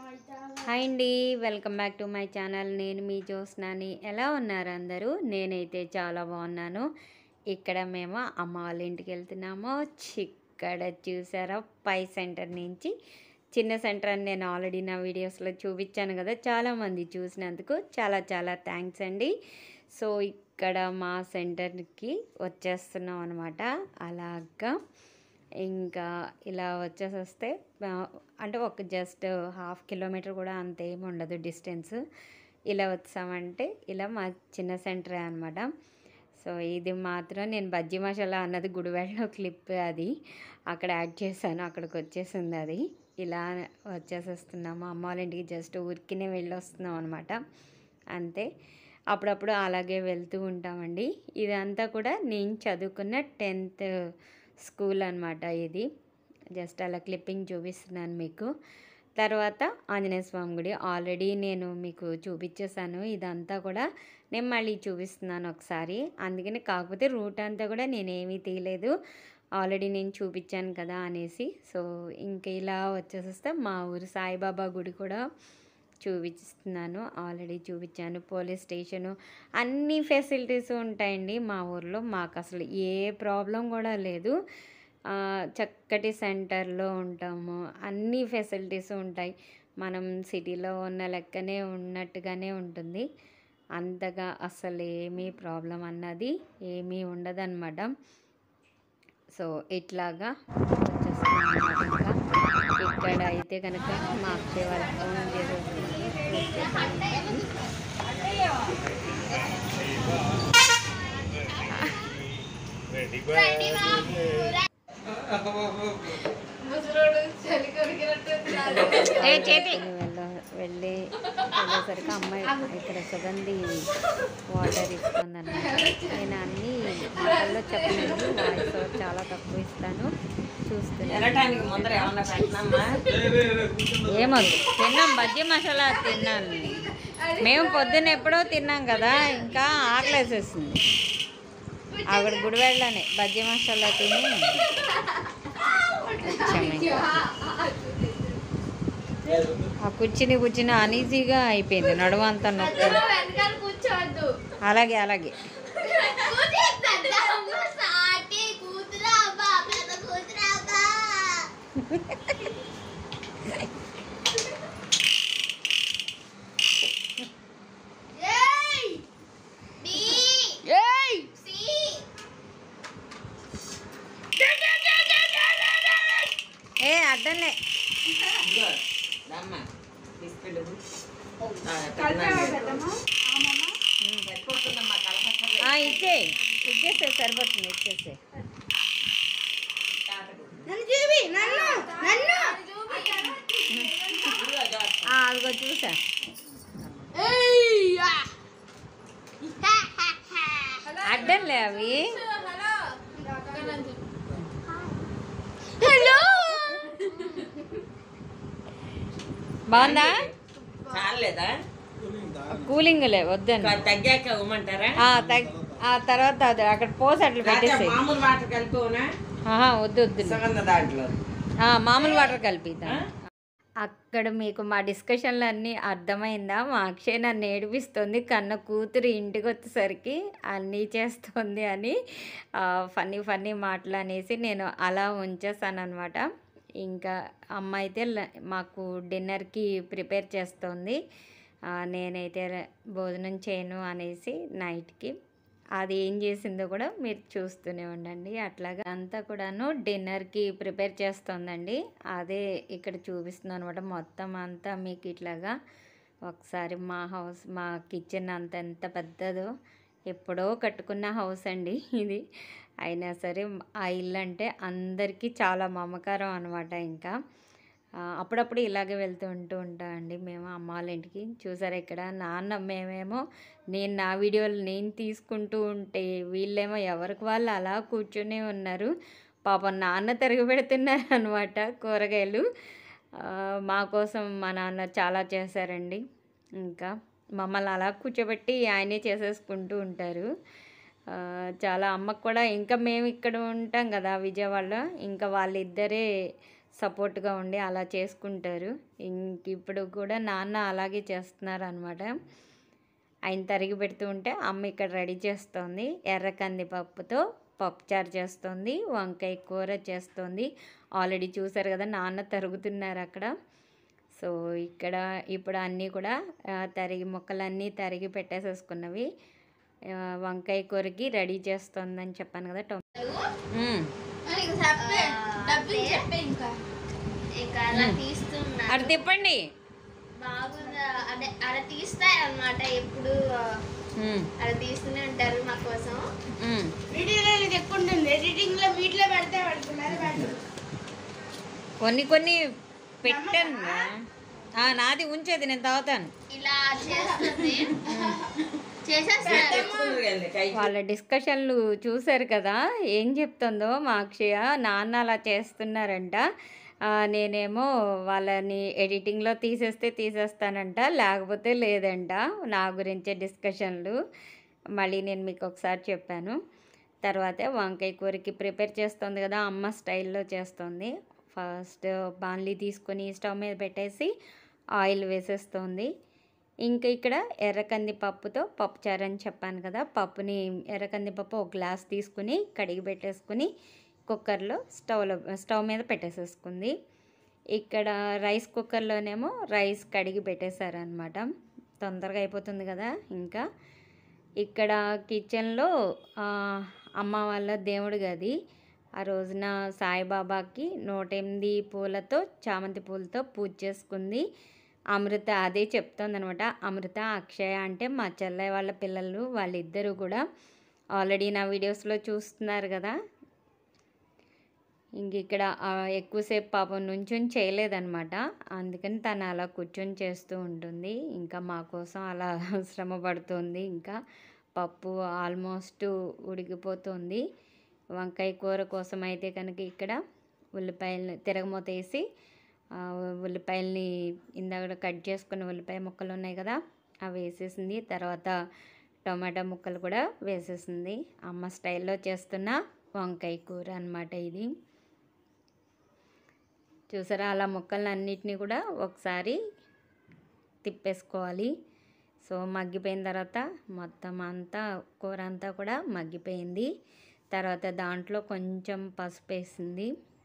Hi అండి welcome back to my channel నేను మీ జ్యోత్స్నాని ఎలా ఉన్నారు అందరూ నేనైతే చాలా బాగున్నాను ఇక్కడ మేము అమ్మ వాళ్ళ ఇంటికి వెళ్తున్నాము ఇక్కడ చూసారా పై సెంటర్ నుంచి చిన్న సెంటర్ అని నేను ఆల్రెడీ నా వీడియోస్లో చూపించాను కదా చాలామంది చూసినందుకు చాలా చాలా థ్యాంక్స్ అండి సో ఇక్కడ మా సెంటర్కి వచ్చేస్తున్నాం అనమాట అలాగా ఇంకా ఇలా వచ్చేసి వస్తే ఆ, అంటే ఒక జస్ట్ హాఫ్ కిలోమీటర్ కూడా అంత ఏమి ఉండదు డిస్టెన్స్ ఇలా వచ్చామంటే ఇలా మా చిన్న సెంటరే అనమాట సో ఇది మాత్రం నేను బజ్జీ మసాలా అన్నది గుడివాడలో క్లిప్ అది అక్కడ యాడ్ చేశాను అక్కడికి వచ్చేసింది అది ఇలా వచ్చేసేస్తున్నాము అమ్మ వాళ్ళ ఇంటికి జస్ట్ ఊరికినే వెళ్ళి వస్తున్నాం అనమాట అంతే అప్పుడప్పుడు అలాగే వెళ్తూ ఉంటామండి ఇదంతా కూడా నేను చదువుకున్న టెన్త్ స్కూల్ అనమాట ఇది జస్ట్ అలా క్లిప్పింగ్ చూపిస్తున్నాను మీకు తర్వాత ఆంజనేయ స్వామి గుడి ఆల్రెడీ నేను మీకు చూపించేశాను ఇదంతా కూడా నేను మళ్ళీ చూపిస్తున్నాను ఒకసారి అందుకని కాకపోతే రూట్ అంతా కూడా నేనేమీ తీయలేదు ఆల్రెడీ నేను చూపించాను కదా అనేసి సో ఇంక ఇలా వచ్చేసేస్తే మా ఊరు సాయిబాబా గుడి కూడా చూపిస్తున్నాను ఆల్రెడీ చూపించాను పోలీస్ స్టేషను అన్ని ఫెసిలిటీస్ ఉంటాయండి మా ఊర్లో మాకు అసలు ఏ ప్రాబ్లం కూడా లేదు ఆ, చక్కటి సెంటర్లో ఉంటాము అన్ని ఫెసిలిటీస్ ఉంటాయి మనం సిటీలో ఉన్న లెక్కనే ఉన్నట్టుగానే ఉంటుంది అంతగా అసలు ఏమీ ప్రాబ్లం అన్నది ఏమీ ఉండదన్నమాట సో ఇట్లాగా వచ్చేస్తున్నాం ఇంకా ఇక్కడ అయితే కనుక మా అక్షయ్ వాళ్ళ ఫోన్ చేసేస్తున్నాను ఏ చేతి వెళ్ళ వెళ్ళి వెళ్ళేసరికి అమ్మాయి ఇక్కడ సుగంధి వాటర్ ఇస్తుందన్నమాట నేను అన్ని మాటల్లో చెప్పలేదు వాయిస్ చాలా తక్కువ ఇస్తాను చూస్తున్నాను వెళ్ళటానికి ముందర ఏమన్నా పెట్టినమ్మా ఏమొద్దు తిన్నాం బజ్జీ మసాలా తిన్నాను మేము పొద్దున్న ఎప్పుడో తిన్నాం కదా ఇంకా ఆకలేసేస్తుంది అక్కడ గుడివాడలోనే బజ్జీ మసాలా తిని వచ్చాము ఇంకా. ఆ కూర్చుని కూర్చుని అనీజీగా అయిపోయింది నడుము అంతా నొప్పి వెనకాల కూర్చోవద్దు అలాగే అలాగే కూతురు సాటి కూతురా అబ్బా పెద్ద కూతురా అబ్బా ఏయ్ బి సి ఏ అడ్డలే ఇదిగో, రమ్మా తీసుకెళ్ళు ఆ, పెద్దనాన్న. సరిపోతుందమ్మా, కలపక్కర్లేదు. ఆ, ఇచ్చేయి ఇచ్చేసే సరిపోతుంది ఇచ్చేసే తాతకు. నన్ను చూపి నన్ను నన్ను ఇదిగో, జోస్. ఆ, అదిగో చూసా ఏయ్ అడ్డంలే అవి హలో బాగుందా చాలేదా కూలింగ్లే వద్దండి ఇంకా తగ్గాక ఇవ్వమంటారా ఆ, తగ్- ఆ తర్వాత అది అక్కడ పోసి అట్లా లేకపోతే పెట్టేసి మామూలు వాటర్ కలిపినా ఆహా వద్దు వద్దు సుగంధ దాంట్లో మామూలు వాటర్ కలిపిద్దాం ఆ? అక్కడ మీకు మా డిస్కషన్లు అన్నీ అర్థమైందా మా అక్షయ్ నన్ను ఏడిపిస్తుంది కన్న కూతురు ఇంటికి వచ్చేసరికి అన్నీ చేస్తుంది అని ఫన్నీ ఫన్నీ మాటలు అనేసి నేను అలా ఉంచేసాను అనమాట ఇంకా అమ్మ అయితే ల- మాకు డిన్నర్కి ప్రిపేర్ చేస్తుంది ఆ, నేనైతే భోజనం చేయను అనేసి నైట్కి అది ఏం చేసిందో కూడా మీరు చూస్తూనే ఉండండి అట్లాగా అంతా కూడాను డిన్నర్కి ప్రిపేర్ చేస్తుందండి అదే ఇక్కడ చూపిస్తున్నాను అనమాట మొత్తం అంతా మీకు ఇట్లాగా ఒకసారి మా హౌస్ మా కిచెన్ అంత ఎంత పెద్దదో ఎప్పుడో కట్టుకున్న హౌస్ అండి ఇది అయినా సరే ఆ ఇల్లు అంటే అందరికీ చాలా మమకారం అనమాట ఇంకా ఆ, అప్పుడప్పుడు ఇలాగే వెళ్తూ ఉంటూ ఉంటామండి మేము అమ్మ వాళ్ళ ఇంటికి చూసారా ఇక్కడ నాన్న మేమేమో నేను నా వీడియోలు నేను తీసుకుంటూ ఉంటే వీళ్ళేమో ఎవరికి వాళ్ళు అలా కూర్చొని ఉన్నారు పాపం నాన్న తిరగబెడుతున్నారు అనమాట కూరగాయలు ఆ, మా కోసం మా నాన్న చాలా చేశారండి ఇంకా మమ్మల్ని అలా కూర్చోబెట్టి ఆయనే చేసేసుకుంటూ ఉంటారు ఆ, చాలా అమ్మకు కూడా ఇంకా మేము ఇక్కడ ఉంటాం కదా విజయవాడలో ఇంకా వాళ్ళిద్దరే సపోర్ట్గా ఉండి అలా చేసుకుంటారు ఇంక ఇప్పుడు కూడా నాన్న అలాగే చేస్తున్నారు అనమాట ఆయన తరిగి పెడుతూ ఉంటే అమ్మ ఇక్కడ రెడీ చేస్తోంది ఎర్ర కందిపప్పుతో పప్పుచారు చేస్తుంది వంకాయ కూర చేస్తుంది ఆల్రెడీ చూసారు కదా నాన్న తరుగుతున్నారు అక్కడ సో ఇక్కడ ఇప్పుడు అన్నీ కూడా ఆ, తరిగి ముక్కలన్నీ తరిగి పెట్టేసేసుకున్నవి ఆ, వంకాయ కూరకి రెడీ చేస్తుందని చెప్పాను కదా టొ మ్మ్. నీకు చెప్పే డబ్బింగ్ చెప్పే ఇంకా ఇంకా అలా తీస్తున్నా అటు తిప్పండి బాగుందా అదే అలా తీస్తారనమాట ఎప్పుడు మ్మ్. అలా తీస్తూనే ఉంటారు మా కోసం మ్మ్. వీడియోలో ఇది ఎక్కువ ఉంటుంది ఎడిటింగ్ లో వీటిలో పెడితే పడుతున్నారు పెట్టరు కొన్ని కొన్ని పెట్టాను ఆ, నాది ఉంచేది నేను తాగుతాను ఇలా చేస్తుంది చేసేస్తారు తెచ్చుకుందరు కదండి కై వాళ్ళ డిస్కషన్లు చూశారు కదా ఏం చెప్తుందో మా అక్షయ నాన్న అలా చేస్తున్నారంట ఆ, నేనేమో వాళ్ళని ఎడిటింగ్లో తీసేస్తే తీసేస్తానంట లేకపోతే లేదంట నా గురించే డిస్కషన్లు మళ్ళీ నేను మీకు ఒకసారి చెప్పాను తర్వాత వంకాయ కూరకి ప్రిపేర్ చేస్తుంది కదా అమ్మ స్టైల్లో చేస్తుంది ఫస్ట్ బాన్లీ తీసుకొని స్టవ్ మీద పెట్టేసి ఆయిల్ వేసేస్తుంది ఇంకా ఇక్కడ ఎర్రకంది పప్పుతో పప్పుచారు అని చెప్పాను కదా పప్పుని ఎర్రకంది పప్పు ఒక గ్లాస్ తీసుకుని కడిగి పెట్టేసుకుని కుక్కర్లో స్టవ్లో స్టవ్ మీద పెట్టేసేసుకుంది ఇక్కడ రైస్ కుక్కర్లోనేమో రైస్ కడిగి పెట్టేశారనమాట తొందరగా అయిపోతుంది కదా ఇంకా ఇక్కడ కిచెన్లో ఆ, అమ్మ వాళ్ళ దేవుడి గది ఆ రోజున సాయిబాబాకి నూట ఎనిమిది పూలతో చామంతి పూలతో పూజ చేసుకుంది అమృత అదే చెప్తోందనమాట అమృత అక్షయ అంటే మా చెల్లె వాళ్ళ పిల్లలు వాళ్ళిద్దరూ కూడా ఆల్రెడీ నా వీడియోస్లో చూస్తున్నారు కదా ఇంక ఇక్కడ ఆ, ఎక్కువసేపు పాపం నుంచొని చేయలేదన్నమాట అందుకని తను అలా కూర్చొని చేస్తూ ఉంటుంది ఇంకా మా కోసం అలా శ్రమ పడుతుంది ఇంకా పప్పు ఆల్మోస్ట్ ఉడికిపోతుంది వంకాయ కూర కోసం అయితే కనుక ఇక్కడ ఉల్లిపాయలు తిరగమూత వేసి ఆ, ఉల్లిపాయల్ని ఇందాక కట్ చేసుకున్న ఉల్లిపాయ ముక్కలు ఉన్నాయి కదా అవి వేసేసింది తర్వాత టమాటా ముక్కలు కూడా వేసేసింది అమ్మ స్టైల్లో చేస్తున్న వంకాయ కూర అన్నమాట ఇది చూసారా అలా ముక్కలను అన్నిటినీ కూడా ఒకసారి తిప్పేసుకోవాలి సో మగ్గిపోయిన తర్వాత మొత్తం అంతా కూర అంతా కూడా మగ్గిపోయింది తర్వాత దాంట్లో కొంచెం పసుపు వేసింది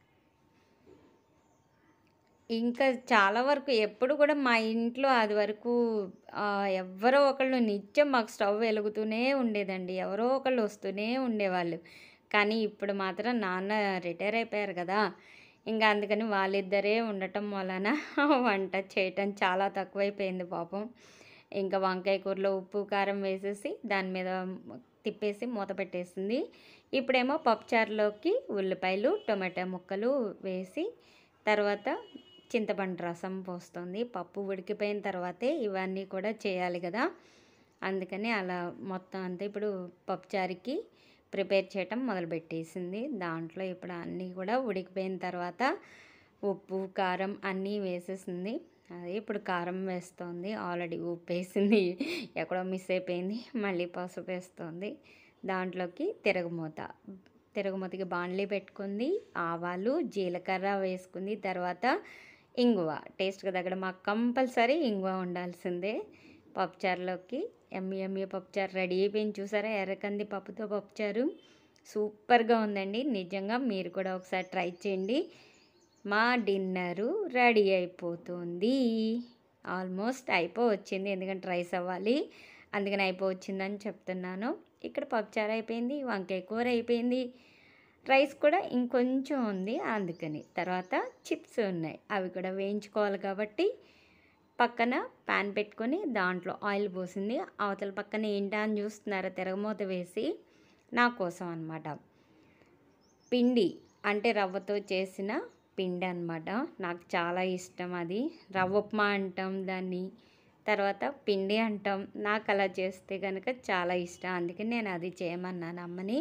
ఇంకా చాలా వరకు ఎప్పుడు కూడా మా ఇంట్లో అది వరకు ఆ, ఎవరో ఒకళ్ళు నిత్యం మాకు స్టవ్ వెలుగుతూనే ఉండేదండి ఎవరో ఒకళ్ళు వస్తూనే ఉండేవాళ్ళు కానీ ఇప్పుడు మాత్రం నాన్న రిటైర్ అయిపోయారు కదా ఇంకా అందుకని వాళ్ళిద్దరే ఉండటం వలన వంట చేయటం చాలా తక్కువైపోయింది పాపం ఇంకా వంకాయ కూరలో ఉప్పు కారం వేసేసి దాని మీద తిప్పేసి మూత పెట్టేసింది ఇప్పుడేమో పప్పుచారులోకి ఉల్లిపాయలు టొమాటో ముక్కలు వేసి తర్వాత చింతపండు రసం పోస్తుంది పప్పు ఉడికిపోయిన తర్వాతే ఇవన్నీ కూడా చేయాలి కదా అందుకని అలా మొత్తం అంతా ఇప్పుడు పప్పుచారుకి ప్రిపేర్ చేయటం మొదలుపెట్టేసింది దాంట్లో ఇప్పుడు అన్నీ కూడా ఉడికిపోయిన తర్వాత ఉప్పు కారం అన్నీ వేసేసింది అది ఇప్పుడు కారం వేస్తుంది ఆల్రెడీ ఉప్పు వేసింది ఎక్కడో మిస్ అయిపోయింది మళ్ళీ పసుపు వేస్తుంది దాంట్లోకి తిరగమూత తిరగమూతకి బాండ్లీ పెట్టుకుంది ఆవాలు జీలకర్ర వేసుకుంది తర్వాత ఇంగువ టేస్ట్గా తగ్గడ మాకు కంపల్సరీ ఇంగువ ఉండాల్సిందే పప్పుచారులోకి ఎమ్మి ఎమ్మి పప్పుచారు రెడీ అయిపోయింది చూసారా ఎర్రకంది పప్పుతో పప్పుచారు సూపర్గా ఉందండి నిజంగా మీరు కూడా ఒకసారి ట్రై చేయండి మా డిన్నరు రెడీ అయిపోతుంది ఆల్మోస్ట్ అయిపోవచ్చింది ఎందుకంటే రైస్ అవ్వాలి అందుకని అయిపోవచ్చిందని చెప్తున్నాను ఇక్కడ పప్పుచారు అయిపోయింది వంకాయ కూర అయిపోయింది రైస్ కూడా ఇంకొంచెం ఉంది అందుకని తర్వాత చిప్స్ ఉన్నాయి అవి కూడా వేయించుకోవాలి కాబట్టి పక్కన ప్యాన్ పెట్టుకొని దాంట్లో ఆయిల్ పోసింది అవతల పక్కన ఏంటా అని చూస్తున్నారా తిరగమూత వేసి నా కోసం అనమాట పిండి అంటే రవ్వతో చేసిన పిండి అనమాట నాకు చాలా ఇష్టం అది రవ్వ ఉప్మా అంటాం దాన్ని తర్వాత పిండి అంటాం నాకు అలా చేస్తే కనుక చాలా ఇష్టం అందుకని నేను అది చేయమన్నాను అమ్మని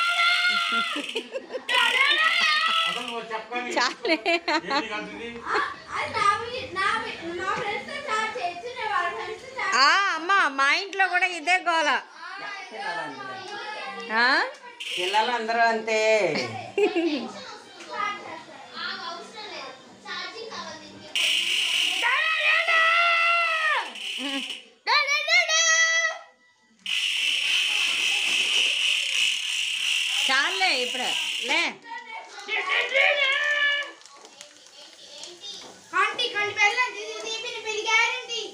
అసలు నువ్వు చెప్పని చాలే ఏంటి కంటుంది? అది నా మీ- నా మీ- మా ఫ్రెండ్స్ తో చాట్ చేయొచ్చు నేను వాళ్ళ ఫ్రెండ్స్ తో చాట్ ఆ, అమ్మ మా ఇంట్లో కూడా ఇదే గోల ఆ? పిల్లలు అందరూ అంతే నాకు అవసరం లేదు డా, డా, డా, డా. చాలే ఇప్పుడు లే కంటి కంటి వెళ్ళం ఇది దీపిని పెళ్లి గ్యారెంటీ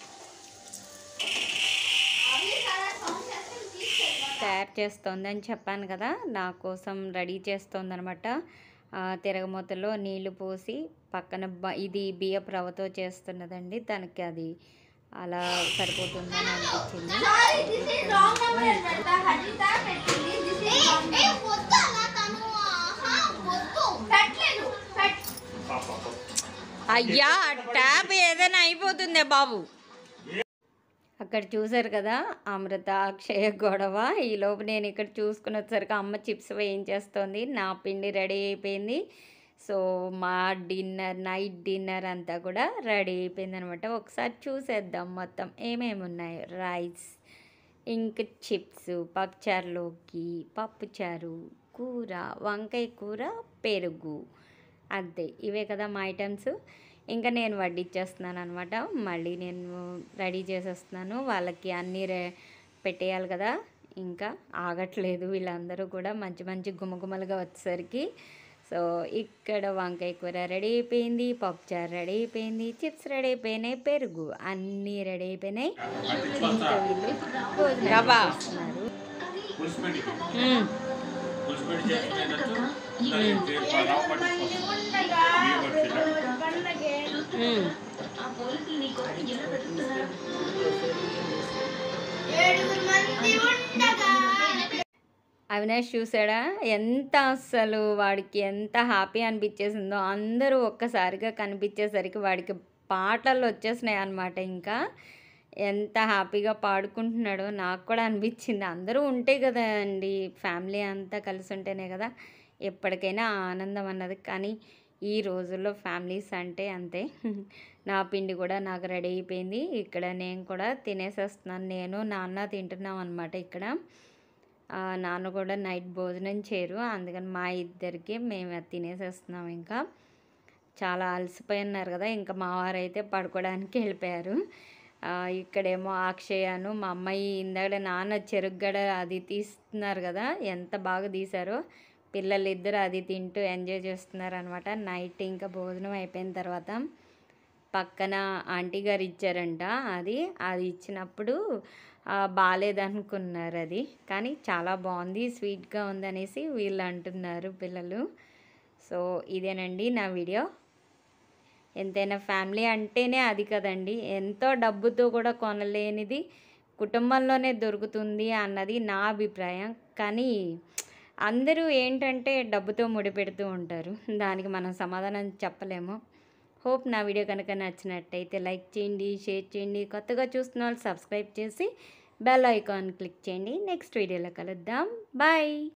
అవి చాలా సౌండ్ చేస్తే తీసుకెళ్ళి తయారు చేస్తోందని చెప్పాను కదా నా కోసం రెడీ చేస్తోందనమాట ఆ, తిరగమూతలో నీళ్లు పోసి పక్కన బ- ఇది బియ్యపు రవ్వతో చేస్తున్నదండి తనకి అది అలా సరిపోతుందని అనిపించింది sorry this is wrong number పెడతా హరిత పెట్టింది దిస్ ఇస్ రాంగ్ ఏ వద్దు అలా తను ఆహా వద్దు పెట్టలేదు పెట్ అయ్యా ట్యాప్ ఏదైనా అయిపోతుందే బాబు అక్కడ చూసారు కదా అమృత అక్షయ గొడవ ఈ లోపు నేను ఇక్కడ చూసుకుని వచ్చేసరికి అమ్మ చిప్స్ వేయించేస్తోంది నా పిండి రెడీ అయిపోయింది సో మా డిన్నర్ నైట్ డిన్నర్ అంతా కూడా రెడీ అయిపోయింది అనమాట ఒకసారి చూసేద్దాం మొత్తం ఏమేమి ఉన్నాయో రైస్ ఇంక చిప్స్ పప్పుచారులోకి పప్పుచారు కూర వంకాయ కూర పెరుగు అంతే ఇవే కదా మా ఐటమ్స్ ఇంకా నేను వడ్డిచ్చేస్తున్నాను అనమాట మళ్ళీ నేను రెడీ చేసేస్తున్నాను వాళ్ళకి అన్నీ రే పెట్టేయాలి కదా ఇంకా ఆగట్లేదు వీళ్ళందరూ కూడా మంచి మంచి గుమగుమలుగా వచ్చేసరికి సో ఇక్కడ వంకాయ కూర రెడీ అయిపోయింది పప్పుచారు రెడీ అయిపోయింది చిప్స్ రెడీ అయిపోయినాయి పెరుగు అన్నీ రెడీ అయిపోయినాయి ఇంకా వీళ్ళు భోజనం చేస్తున్నారు పులిసిపెట్టి మ్మ్. పులిసిపెట్టి చేసుకునేటట్టు దానికి రావు పట్టుకోవచ్చు మ్మ్. ఏడుగురు మంది ఉండగా అవినాష్ చూసాడా ఎంత అస్సలు వాడికి ఎంత హ్యాపీ అనిపించేసిందో అందరూ ఒక్కసారిగా కనిపించేసరికి వాడికి పాటలు వచ్చేసినాయి అనమాట ఇంకా ఎంత హ్యాపీగా పాడుకుంటున్నాడో నాకు కూడా అనిపించింది అందరూ ఉంటే కదా అండి ఫ్యామిలీ అంతా కలిసి ఉంటేనే కదా ఎప్పటికైనా ఆనందం అన్నది కానీ ఈ రోజుల్లో ఫ్యామిలీస్ అంటే అంతే నా పిండి కూడా నాకు రెడీ అయిపోయింది ఇక్కడ నేను కూడా తినేసేస్తున్నాను నేను నాన్న తింటున్నాం అనమాట ఇక్కడ ఆ, నాన్న కూడా నైట్ భోజనం చేయరు అందుకని మా ఇద్దరికి మేము అది తినేసేస్తున్నాం ఇంకా చాలా అలసిపోయి ఉన్నారు కదా ఇంకా మా వారైతే పడుకోవడానికి వెళ్ళిపోయారు ఆ, ఇక్కడేమో అక్షయాను మా అమ్మాయి ఇందాక నాన్న చెరుగ్గడ అది తీస్తున్నారు కదా ఎంత బాగా తీశారో పిల్లలు ఇద్దరు అది తింటూ ఎంజాయ్ చేస్తున్నారు అనమాట నైట్ ఇంకా భోజనం అయిపోయిన తర్వాత పక్కన ఆంటీ గారు ఇచ్చారంట అది అది ఇచ్చినప్పుడు ఆ, బాగాలేదనుకున్నారు అది కానీ చాలా బాగుంది స్వీట్గా ఉందనేసి వీళ్ళు అంటున్నారు పిల్లలు సో ఇదేనండి నా వీడియో ఎంతైనా ఫ్యామిలీ అంటేనే అది కదండి ఎంతో డబ్బుతో కూడా కొనలేనిది కుటుంబంలోనే దొరుకుతుంది అన్నది నా అభిప్రాయం కానీ అందరూ ఏంటంటే డబ్బుతో ముడిపెడుతూ ఉంటారు దానికి మనం సమాధానం చెప్పలేము హోప్ నా వీడియో కనుక నచ్చినట్టయితే లైక్ చేయండి షేర్ చేయండి కొత్తగా చూస్తున్న వాళ్ళు సబ్స్క్రైబ్ చేసి బెల్ ఐకాన్ క్లిక్ చేయండి నెక్స్ట్ వీడియోలో కలుద్దాం బాయ్